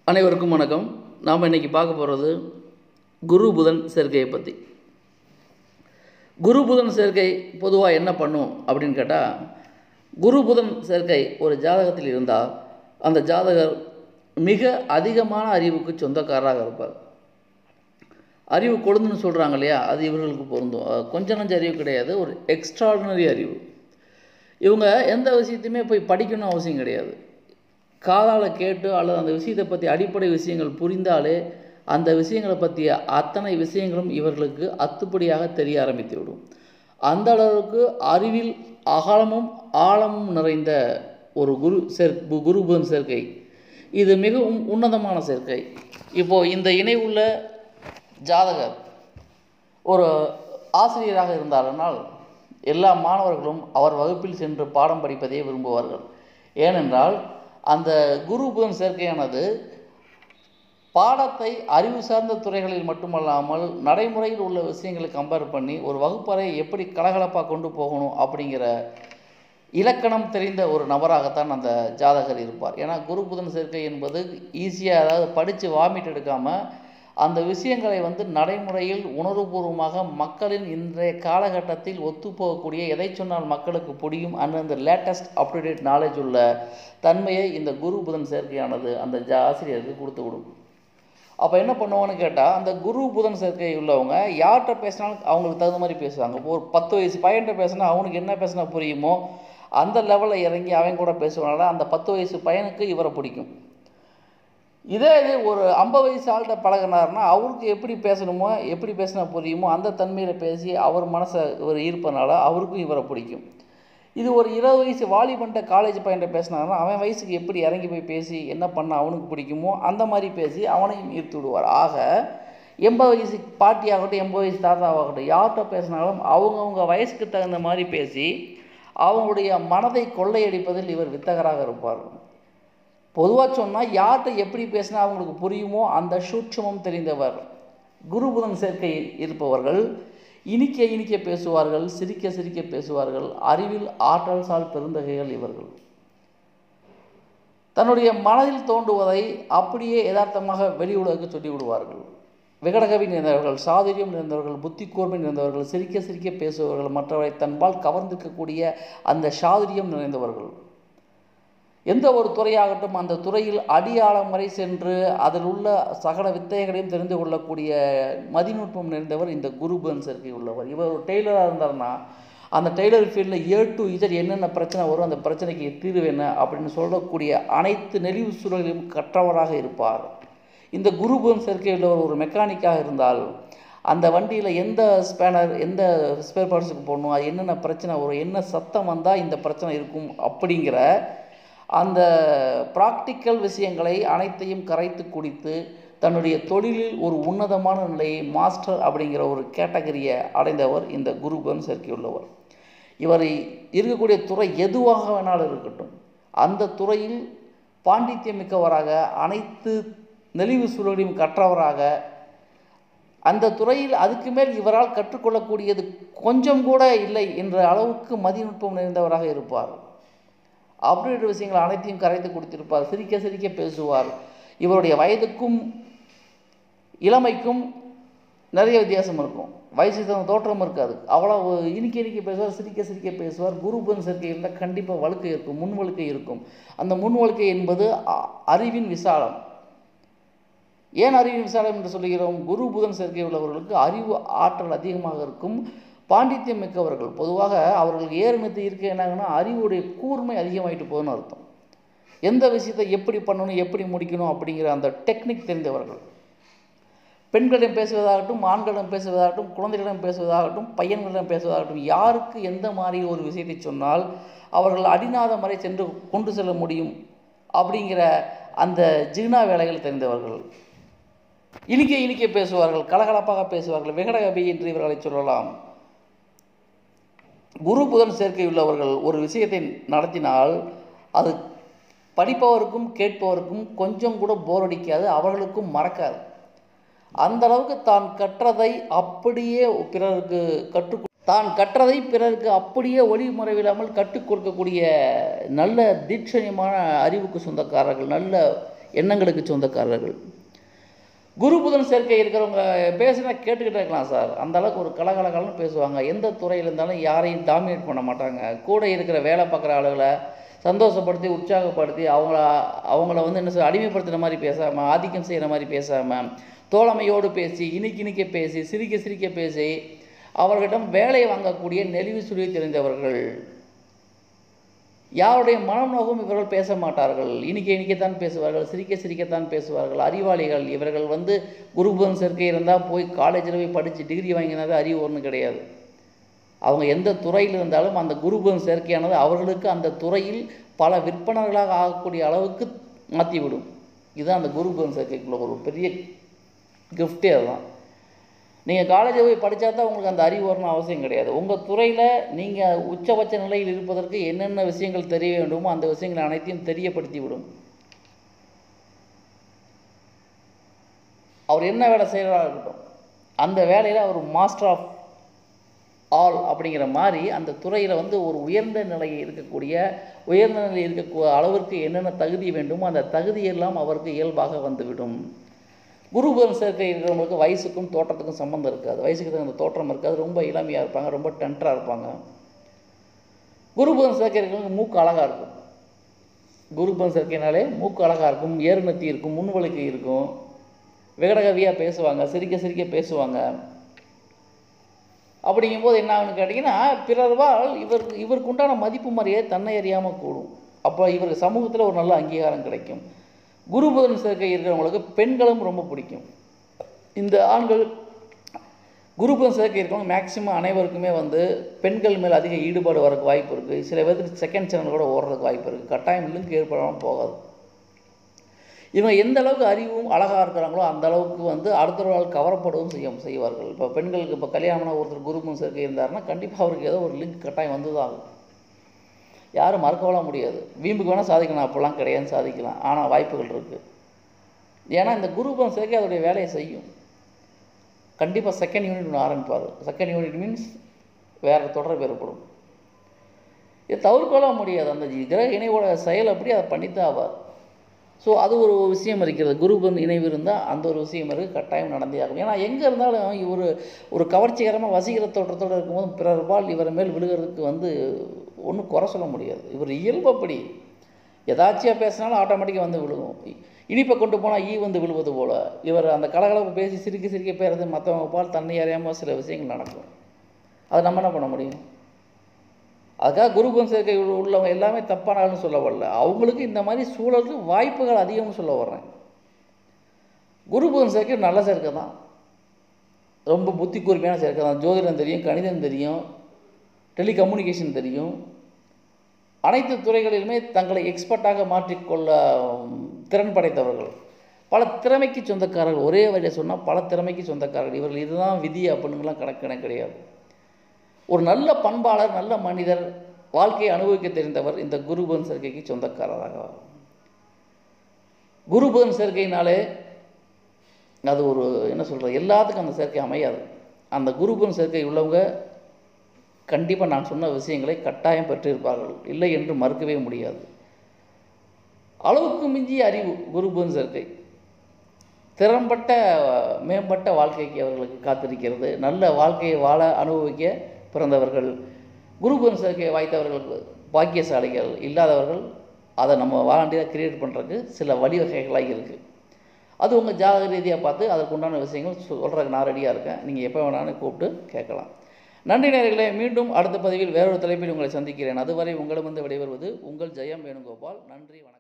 அனைவருக்கும் வணக்கம் நாம் இன்னைக்கு பார்க்க போகிறது குரு புதன் சேர்க்கையை பற்றி குரு புதன் சேர்க்கை பொதுவாக என்ன பண்ணும் அப்படின்னு கேட்டால் குரு புதன் சேர்க்கை ஒரு ஜாதகத்தில் இருந்தால் அந்த ஜாதகர் மிக அதிகமான அறிவுக்கு சொந்தக்காரராக இருப்பார் அறிவு கொழுந்துன்னு சொல்கிறாங்க இல்லையா அது இவர்களுக்கு பொருந்தும் அஹ் கொஞ்சம் நஞ்ச அறிவு கிடையாது ஒரு எக்ஸ்ட்ராடினரி அறிவு இவங்க எந்த விஷயத்தையுமே போய் படிக்கணும் அவசியம் கிடையாது காதால் கேட்டு அல்லது அந்த விஷயத்தை பற்றி அடிப்படை விஷயங்கள் புரிந்தாலே அந்த விஷயங்களை பற்றிய அத்தனை விஷயங்களும் இவர்களுக்கு அத்துப்படியாக தெரிய ஆரம்பித்து விடும் அந்த அளவுக்கு அறிவில் அகலமும் ஆழமும் நிறைந்த ஒரு குரு சேர் குரு புதன் சேர்க்கை இது மிகவும் உன்னதமான சேர்க்கை இப்போது இந்த இணைவுள்ள ஜாதகர் ஒரு ஆசிரியராக இருந்தாரென்றால் எல்லா மாணவர்களும் அவர் வகுப்பில் சென்று பாடம் படிப்பதை விரும்புவார்கள் ஏனென்றால் அந்த குரு புதன் சேர்க்கையானது பாடத்தை அறிவு சார்ந்த துறைகளில் மட்டுமல்லாமல் நடைமுறையில் உள்ள விஷயங்களை கம்பேர் பண்ணி ஒரு வகுப்பறை எப்படி கலகலப்பாக கொண்டு போகணும் அப்படிங்கிற இலக்கணம் தெரிந்த ஒரு நபராகத்தான் அந்த ஜாதகர் இருப்பார் ஏன்னா குரு புதன் சேர்க்கை என்பது ஈஸியாக அதாவது படித்து வாமிட் எடுக்காமல் அந்த விஷயங்களை வந்து நடைமுறையில் உணர்வுபூர்வமாக மக்களின் இன்றைய காலகட்டத்தில் ஒத்துப்போகக்கூடிய எதை சொன்னால் மக்களுக்கு புரியும் அந்தந்த லேட்டஸ்ட் அப்டுடேட் நாலேஜ் உள்ள தன்மையை இந்த குரு புதன் சேர்க்கையானது அந்த ஜா ஆசிரியருக்கு கொடுத்து கொடுக்கும் அப்போ என்ன பண்ணுவான்னு கேட்டால் அந்த குரு புதன் சேர்க்கை உள்ளவங்க யார்கிட்ட பேசினாலும் அவங்களுக்கு தகுந்த மாதிரி பேசுவாங்க இப்போ ஒரு பத்து வயசு பையன்கிட்ட பேசினா அவனுக்கு என்ன பேசினா புரியுமோ அந்த லெவலில் இறங்கி அவன் கூட பேசுவனால அந்த பத்து வயசு பையனுக்கு இவரை பிடிக்கும் இதே இது ஒரு ஐம்பது வயசு ஆள்கிட்ட பழகினாருன்னா அவருக்கு எப்படி பேசணுமோ எப்படி பேசினா புரியுமோ அந்த தன்மையில் பேசி அவர் மனசை இவர் ஈர்ப்பனால அவருக்கும் இவரை பிடிக்கும் இது ஒரு இருபது வயசு வாலிபன்ட்ட காலேஜ் பையன்ட்ட பேசினாருன்னா அவன் வயசுக்கு எப்படி இறங்கி போய் பேசி என்ன பண்ண அவனுக்கு பிடிக்குமோ அந்த மாதிரி பேசி அவனையும் ஈர்த்து விடுவார் ஆக எண்பது வயசு பாட்டியாகட்டும் எண்பது வயசு தாத்தாவாகட்டும் யார்கிட்ட பேசினாலும் அவங்கவுங்க வயசுக்கு தகுந்த மாதிரி பேசி அவங்களுடைய மனதை கொள்ளையடிப்பதில் இவர் வித்தகராக இருப்பார் பொதுவாக சொன்னால் யார்கிட்ட எப்படி பேசினா அவங்களுக்கு புரியுமோ அந்த சூட்சமம் தெரிந்தவர் குரு புதன் சேர்க்கை இருப்பவர்கள் இனிக்க இனிக்க பேசுவார்கள் சிரிக்க சிரிக்க பேசுவார்கள் அறிவில் ஆற்றல் சால் பெருந்தகைகள் இவர்கள் தன்னுடைய மனதில் தோன்றுவதை அப்படியே யதார்த்தமாக வெளி உலகுக்கு சொல்லி விடுவார்கள் விகடகவி நிறைந்தவர்கள் சாதுரியம் நிறைந்தவர்கள் புத்தி கூர்மை நிறைந்தவர்கள் சிரிக்க சிரிக்க பேசுபவர்கள் மற்றவரை தன்பால் கவர்ந்திருக்கக்கூடிய அந்த சாதுரியம் நிறைந்தவர்கள் எந்த ஒரு துறையாகட்டும் அந்த துறையில் அடியாளம் வரை சென்று அதில் உள்ள சகல வித்தைகளையும் தெரிந்து கொள்ளக்கூடிய மதிநுட்பம் நிறைந்தவர் இந்த குருபன் சேர்க்கை உள்ளவர் இவர் ஒரு டெய்லராக இருந்தார்னா அந்த டெய்லர் ஃபீல்டில் ஏ டு இஜட் என்னென்ன பிரச்சனை வரும் அந்த பிரச்சனைக்கு தீர்வு என்ன அப்படின்னு சொல்லக்கூடிய அனைத்து நெளிவு சூழலையும் கற்றவராக இருப்பார் இந்த குருபன் சேர்க்கை உள்ளவர் ஒரு மெக்கானிக்காக இருந்தால் அந்த வண்டியில் எந்த ஸ்பேனர் எந்த ஸ்பேர் பார்ட்ஸுக்கு போடணும் அது என்னென்ன பிரச்சனை வரும் என்ன சத்தம் வந்தால் இந்த பிரச்சனை இருக்கும் அப்படிங்கிற அந்த ப்ராக்டிக்கல் விஷயங்களை அனைத்தையும் கரைத்து குடித்து தன்னுடைய தொழிலில் ஒரு உன்னதமான நிலையை மாஸ்டர் அப்படிங்கிற ஒரு கேட்டகரியை அடைந்தவர் இந்த குருபன் சேர்க்கையுள்ளவர் இவர் இருக்கக்கூடிய துறை எதுவாக வேணாலும் இருக்கட்டும் அந்த துறையில் பாண்டித்யம் மிக்கவராக அனைத்து நெளிவு சூழலையும் கற்றவராக அந்த துறையில் அதுக்கு மேல் இவரால் கற்றுக்கொள்ளக்கூடியது கொஞ்சம் கூட இல்லை என்ற அளவுக்கு மதிநுட்பம் நிறைந்தவராக இருப்பார் அப்படின்ற விஷயங்கள் அனைத்தையும் கரைத்து கொடுத்திருப்பார் சிரிக்க சிரிக்க பேசுவார் இவருடைய வயதுக்கும் இளமைக்கும் நிறைய வித்தியாசம் இருக்கும் வயசு தகுந்த தோற்றம் இருக்காது அவ்வளோ இனிக்க இனிக்க பேசுவார் சிரிக்க சிரிக்க பேசுவார் குருபன் சேர்க்கை இருந்தால் கண்டிப்பாக வழுக்கை இருக்கும் முன் வழுக்கை இருக்கும் அந்த முன் வழுக்கை என்பது அறிவின் விசாலம் ஏன் அறிவின் விசாலம் என்று சொல்லுகிறோம் குரு புதன் சேர்க்கை உள்ளவர்களுக்கு அறிவு ஆற்றல் அதிகமாக இருக்கும் பாண்டித்யம் மிக்கவர்கள் பொதுவாக அவர்களுக்கு ஏறுமத்து இருக்க என்னாங்கன்னா அறிவுடைய கூர்மை அதிகமாயிட்டு போகணும்னு அர்த்தம் எந்த விஷயத்தை எப்படி பண்ணணும் எப்படி முடிக்கணும் அப்படிங்கிற அந்த டெக்னிக் தெரிந்தவர்கள் பெண்களிடம் பேசுவதாகட்டும் ஆண்களிடம் பேசுவதாகட்டும் குழந்தைகளிடம் பேசுவதாகட்டும் பையன்களிடம் பேசுவதாகட்டும் யாருக்கு எந்த மாதிரி ஒரு விஷயத்தை சொன்னால் அவர்கள் அடிநாதம் வரை சென்று கொண்டு செல்ல முடியும் அப்படிங்கிற அந்த ஜிக்னா வேலைகள் தெரிந்தவர்கள் இனிக்க இனிக்க பேசுவார்கள் கலகலப்பாக பேசுவார்கள் விகடகபி என்று இவர்களை சொல்லலாம் குரு புதன் சேர்க்கையுள்ளவர்கள் ஒரு விஷயத்தை நடத்தினால் அது படிப்பவருக்கும் கேட்பவருக்கும் கொஞ்சம் கூட போர் அடிக்காது அவர்களுக்கும் மறக்காது அந்த அளவுக்கு தான் கற்றதை அப்படியே பிறருக்கு கற்றுக் தான் கற்றதை பிறருக்கு அப்படியே ஒளிமுறைவில்லாமல் கற்றுக் கொடுக்கக்கூடிய நல்ல தீட்சணியமான அறிவுக்கு சொந்தக்காரர்கள் நல்ல எண்ணங்களுக்கு சொந்தக்காரர்கள் குரு புதன் சேர்க்கை இருக்கிறவங்க பேசினா கேட்டுக்கிட்டே இருக்கலாம் சார் அந்த அளவுக்கு ஒரு கலகலகலன்னு பேசுவாங்க எந்த துறையில் இருந்தாலும் யாரையும் டாமினேட் பண்ண மாட்டாங்க கூட இருக்கிற வேலை பார்க்குற ஆளுகளை சந்தோஷப்படுத்தி உற்சாகப்படுத்தி அவங்கள அவங்கள வந்து என்ன சொல்ற அடிமைப்படுத்துகிற மாதிரி பேசாமல் ஆதிக்கம் செய்கிற மாதிரி பேசாமல் தோழமையோடு பேசி இனிக்கு இனிக்க பேசி சிரிக்க சிரிக்க பேசி அவர்களிடம் வேலை வாங்கக்கூடிய நெளிவு சுழிவு தெரிந்தவர்கள் யாருடைய மனம் நோகும் இவர்கள் பேச மாட்டார்கள் இனிக்க இனிக்கத்தான் பேசுவார்கள் சிரிக்க சிரிக்கத்தான் பேசுவார்கள் அறிவாளிகள் இவர்கள் வந்து குருபுதன் சேர்க்கை இருந்தால் போய் காலேஜில் போய் படித்து டிகிரி வாங்கினது அறிவு ஒன்றும் கிடையாது அவங்க எந்த துறையில் இருந்தாலும் அந்த குருபுதன் சேர்க்கையானது அவர்களுக்கு அந்த துறையில் பல விற்பனர்களாக ஆகக்கூடிய அளவுக்கு மாற்றிவிடும் இதுதான் அந்த குருபுதன் சேர்க்கைக்குள்ள ஒரு பெரிய கிஃப்டே அதுதான் நீங்கள் காலேஜில் போய் படித்தா தான் உங்களுக்கு அந்த அறிவு வரணும் அவசியம் கிடையாது உங்கள் துறையில் நீங்கள் உச்சபட்ச நிலையில் இருப்பதற்கு என்னென்ன விஷயங்கள் தெரிய வேண்டுமோ அந்த விஷயங்கள் அனைத்தையும் தெரியப்படுத்தி விடும் அவர் என்ன வேலை செய்கிறதா இருக்கட்டும் அந்த வேலையில் அவர் மாஸ்டர் ஆஃப் ஆல் அப்படிங்கிற மாதிரி அந்த துறையில் வந்து ஒரு உயர்ந்த நிலையில் இருக்கக்கூடிய உயர்ந்த நிலையில் இருக்கக்கூடிய அளவிற்கு என்னென்ன தகுதி வேண்டுமோ அந்த தகுதியெல்லாம் அவருக்கு இயல்பாக வந்துவிடும் குரு புதன் சேர்க்கை இருக்கிறவங்களுக்கு வயசுக்கும் தோற்றத்துக்கும் சம்மந்தம் இருக்காது வயசுக்கு தகுந்த தோற்றம் இருக்காது ரொம்ப இளமையாக இருப்பாங்க ரொம்ப டென்டராக இருப்பாங்க குரு புதன் சேர்க்கை இருக்கிறவங்க மூக்கு அழகாக இருக்கும் குரு புதன் சேர்க்கைனாலே மூக்கு அழகாக இருக்கும் ஏறுநத்தி இருக்கும் முன்வழுக்கை இருக்கும் விகடகவியாக பேசுவாங்க சிரிக்க சிரிக்க பேசுவாங்க அப்படிங்கும்போது என்ன ஆகுன்னு கேட்டிங்கன்னா பிறர்வால் இவர் இவருக்கு உண்டான மதிப்பு மரியாதை தன்னை அறியாமல் கூடும் அப்போ இவருக்கு சமூகத்தில் ஒரு நல்ல அங்கீகாரம் கிடைக்கும் குரு புதன் சேர்க்கை இருக்கிறவங்களுக்கு பெண்களும் ரொம்ப பிடிக்கும் இந்த ஆண்கள் குரு புதன் சேர்க்கை இருக்கவங்க மேக்சிமம் அனைவருக்குமே வந்து பெண்கள் மேல் அதிக ஈடுபாடு வரக்கு வாய்ப்பு இருக்குது சில பேருக்கு செகண்ட் சேனல் கூட ஓடுறதுக்கு வாய்ப்பு இருக்குது கட்டாயம் லிங்க் ஏற்படாமல் போகாது இவங்க எந்த அளவுக்கு அறிவும் அழகாக இருக்கிறாங்களோ அந்த அளவுக்கு வந்து அடுத்தவர்களால் கவரப்படவும் செய்ய செய்வார்கள் இப்போ பெண்களுக்கு இப்போ கல்யாணம்னா ஒருத்தர் குருபும் சேர்க்கை இருந்தாருன்னா கண்டிப்பாக அவருக்கு ஏதோ ஒரு லிங்க் கட்டாயம் வந்து தான் ஆகும் யாரும் மறுக்கலாம் முடியாது வீம்புக்கு வேணால் சாதிக்கலாம் அப்போல்லாம் கிடையாதுன்னு சாதிக்கலாம் ஆனால் வாய்ப்புகள் இருக்குது ஏன்னா இந்த குருபம் சேர்க்கை அதோடைய வேலையை செய்யும் கண்டிப்பாக செகண்ட் யூனிட் ஒன்று ஆரம்பிப்பார் செகண்ட் யூனிட் மீன்ஸ் வேறு தொடர்பு ஏற்படும் இது தவிர்க்கலாம் முடியாது அந்த கிரக இணைவோட செயல் அப்படி அதை பண்ணித்தான் ஆவார் ஸோ அது ஒரு விஷயம் இருக்கிறது குருபன் இணைவு இருந்தால் அந்த ஒரு விஷயம் இருக்குது கட்டாயம் நடந்தே ஆகும் ஏன்னா எங்கே இருந்தாலும் இவர் ஒரு கவர்ச்சிகரமாக வசீகர தோற்றத்தோடு இருக்கும்போது பிறர்பால் இவர் மேல் விழுகிறதுக்கு வந்து ஒன்றும் குறை சொல்ல முடியாது இவர் இயல்பப்படி எதாச்சியாக பேசினாலும் ஆட்டோமேட்டிக்காக வந்து விழுகும் இனிப்பை கொண்டு போனால் ஈ வந்து விழுவது போல் இவர் அந்த கலகலப்பு பேசி சிரிக்க சிரிக்க பேசுறது மற்றவங்க பால் தன்னை அறியாமல் சில விஷயங்கள் நடக்கும் அதை நம்ம என்ன பண்ண முடியும் அதுக்காக குருபன் சேர்க்கை உள்ள- உள்ளவங்க எல்லாமே தப்பான ஆளுன்னு சொல்ல வரல அவங்களுக்கு இந்த மாதிரி சூழலுக்கு வாய்ப்புகள் அதிகம்னு சொல்ல வர்றேன் குருபன் சேர்க்கை நல்ல சேர்க்கை தான் ரொம்ப புத்தி கூர்மையான சேர்க்கை தான் ஜோதிடம் தெரியும் கணிதம் தெரியும் டெலிகம்யூனிகேஷன் தெரியும் அனைத்து துறைகளிலுமே தங்களை எக்ஸ்பர்ட்டாக மாற்றிக்கொள்ள உம், திறன் படைத்தவர்கள் பல திறமைக்கு சொந்தக்காரர்கள் ஒரே வழியை சொன்னால் பல திறமைக்கு சொந்தக்காரர்கள் இவர்கள் இதுதான் விதி அப்படின்னுலாம் கணக்கணக்கு கிடையாது ஒரு நல்ல பண்பாளர் நல்ல மனிதர் வாழ்க்கையை அனுபவிக்க தெரிந்தவர் இந்த குருபன் சேர்க்கைக்கு சொந்தக்காரராக குருபன் சேர்க்கையினாலே அது ஒரு என்ன சொல்கிறது எல்லாத்துக்கும் அந்த சேர்க்கை அமையாது அந்த குருபன் சேர்க்கை உள்ளவங்க கண்டிப்பாக நான் சொன்ன விஷயங்களை கட்டாயம் பெற்றிருப்பார்கள் இல்லை என்று மறுக்கவே முடியாது அளவுக்கு மிஞ்சிய அறிவு குருபன் சேர்க்கை திறம்பட்ட மேம்பட்ட வாழ்க்கைக்கு அவர்களுக்கு காத்திருக்கிறது நல்ல வாழ்க்கையை வாழ அனுபவிக்க பிறந்தவர்கள் குருபன் சேர்க்கையை வாய்த்தவர்களுக்கு பாக்கியசாலிகள் இல்லாதவர்கள் அதை நம்ம வாலண்டியாக கிரியேட் பண்ணுறதுக்கு சில வழிவகைகளாக இருக்குது அது உங்கள் ஜாதக ரீதியாக பார்த்து அதற்கு உண்டான விஷயங்கள் சொல்கிறதுக்கு நான் ரெடியாக இருக்கேன் நீங்கள் எப்போ வேணாலும் கூப்பிட்டு கேட்கலாம் நன்றி நேயர்களே மீண்டும் அடுத்த பதிவில் வேறொரு தலைப்பில் உங்களை சந்திக்கிறேன் அதுவரை உங்களிடமிருந்து விடைபெறுவது உங்கள் ஜெயம் வேணுகோபால் நன்றி வணக்கம்